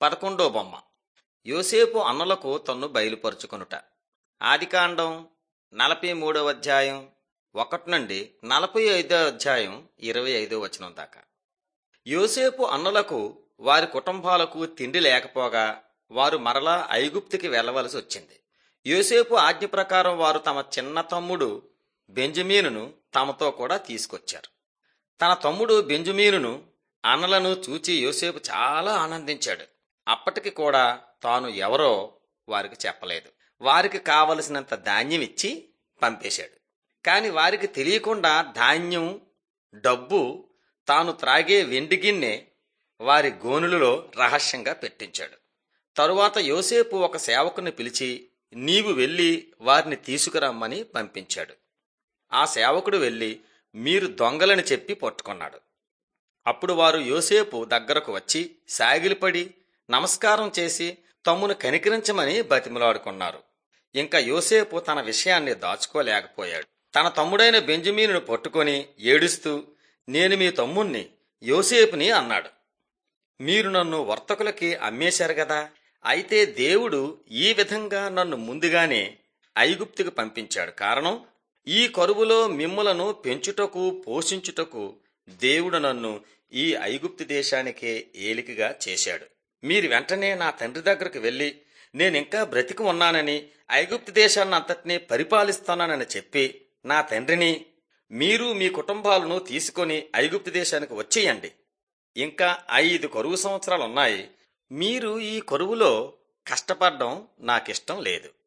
పదకొండో బొమ్మ యోసేపు అన్నలకు తన్ను బయలుపరుచుకొనుట ఆదికాండం నలభై మూడవ అధ్యాయం ఒకటి నుండి నలభై ఐదో అధ్యాయం ఇరవై ఐదో వచనం దాకా యోసేపు అన్నలకు వారి కుటుంబాలకు తిండి లేకపోగా వారు మరలా ఐగుప్తుకి వెళ్ళవలసి వచ్చింది యోసేపు ఆజ్ఞ ప్రకారం వారు తమ చిన్న తమ్ముడు బెంజమీనును తమతో కూడా తీసుకొచ్చారు తన తమ్ముడు బెంజమీనును అన్నలను చూచి యోసేపు చాలా ఆనందించాడు అప్పటికి కూడా తాను ఎవరో వారికి చెప్పలేదు వారికి కావలసినంత ధాన్యం ఇచ్చి పంపేశాడు కాని వారికి తెలియకుండా ధాన్యం డబ్బు తాను త్రాగే వెండి గిన్నె వారి గోనులలో రహస్యంగా పెట్టించాడు తరువాత యోసేపు ఒక సేవకుని పిలిచి నీవు వెళ్ళి వారిని తీసుకురమ్మని పంపించాడు ఆ సేవకుడు వెళ్ళి మీరు దొంగలని చెప్పి పట్టుకున్నాడు అప్పుడు వారు యోసేపు దగ్గరకు వచ్చి సాగిలిపడి నమస్కారం చేసి తమ్మును కనికరించమని బతిమలాడుకున్నారు ఇంకా యోసేపు తన విషయాన్ని దాచుకోలేకపోయాడు తన తమ్ముడైన బెంజమీనును పట్టుకొని ఏడుస్తూ నేను మీ తమ్ముణ్ణి యోసేపుని అన్నాడు మీరు నన్ను వర్తకులకి అమ్మేశారు కదా అయితే దేవుడు ఈ విధంగా నన్ను ముందుగానే ఐగుప్తుకు పంపించాడు కారణం ఈ కరువులో మిమ్ములను పెంచుటకు పోషించుటకు దేవుడు నన్ను ఈ ఐగుప్తు దేశానికే ఏలికగా చేశాడు మీరు వెంటనే నా తండ్రి దగ్గరకు వెళ్ళి నేనింకా బ్రతికి ఉన్నానని ఐగుప్తు దేశాన్ని అంతటినీ పరిపాలిస్తానని చెప్పి నా తండ్రిని మీరు మీ కుటుంబాలను తీసుకొని ఐగుప్తు దేశానికి వచ్చేయండి ఇంకా ఐదు కరువు సంవత్సరాలు ఉన్నాయి మీరు ఈ కరువులో కష్టపడడం నాకిష్టం లేదు